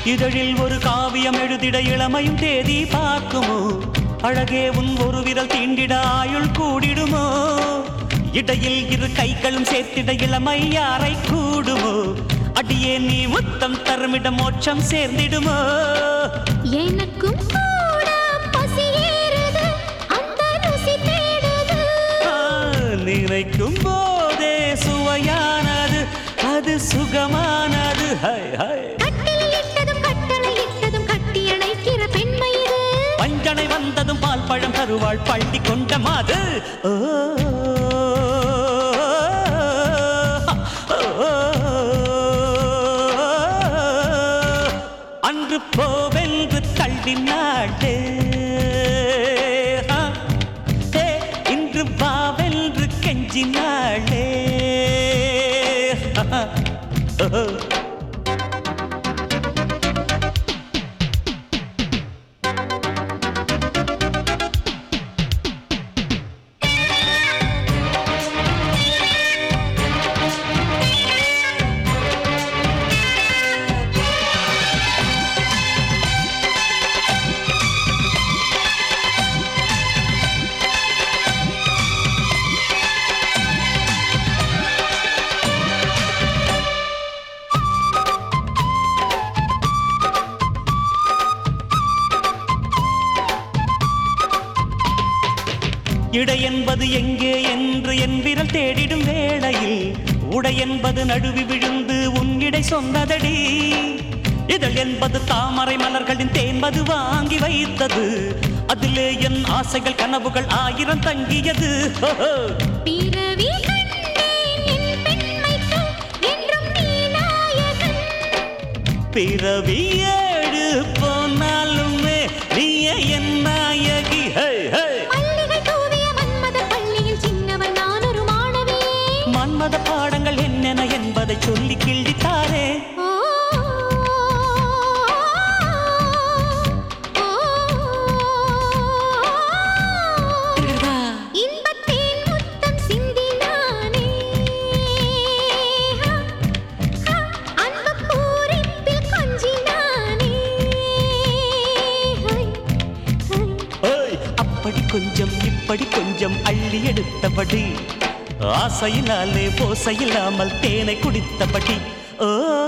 இதழில் ஒரு காவியம் எழுதிட இளமையும் தேதி பார்க்குமோ அழகே உன் ஒரு விரல் தீண்டிட ஆயுள் கூடிடுமோ இடையில் இரு கைகளும் சேர்த்திட இளமை யாரை கூடுமோ அடியே நீ முத்தம் தருமிட மோட்சம் சேர்ந்திடுமோ எனக்கும் கூட பசி ஏறுது அந்த ருசி தேடுது ஆ, நினைக்கும் போதே சுவையானது அது சுகமானது ஹை ஹை கட்டில் இட்டதும் கட்டளை இட்டதும் கட்டி அணைக்கிற பெண்மை இது பஞ்சனை வந்ததும் பால் பழம் தருவாள் பள்ளி கொண்ட மாது ஓ, அன்று போவென்று தள்ளினாடு இன்று வாவென்று கெஞ்சினாளே ஓ இடை என்பது எங்கே என்று என் விரல் தேடிடும் வேளையில் உடை என்பது நடுவி விழுந்து உன்னிடை சொன்னதடி இதழ் என்பது தாமரை மலர்களின் தேன்பது வாங்கி வைத்தது அதிலே என் ஆசைகள் கனவுகள் ஆயிரம் தங்கியது ஹோஹோ. பிறவி கண்டேன் என் பெண்மைக்கு என்றும் நீ நாயகன் பிறவி ஏடு போனாலுமே நீயே என் நாயகி ஹே, ஹே. மல்லிகை தூவிய மன்மத பள்ளியில் சின்னவன் நான் ஒரு மாணவி மன்மத பாடங்கள் என்னென்ன என்பதை சொல்லி கிள்ளித்தாரே ஓ, ஓ, இன்பத்தேன் முத்தம் சிந்தினானே அன்பு பூரிப்பில் கொஞ்சினானே ஹை, ஹை. ஓய், அப்படி கொஞ்சம் இப்படி கொஞ்சம் அள்ளி எடுத்தபடி ஆசையினாலே போசையில்லாமல் தேனை குடித்தபடி ஓ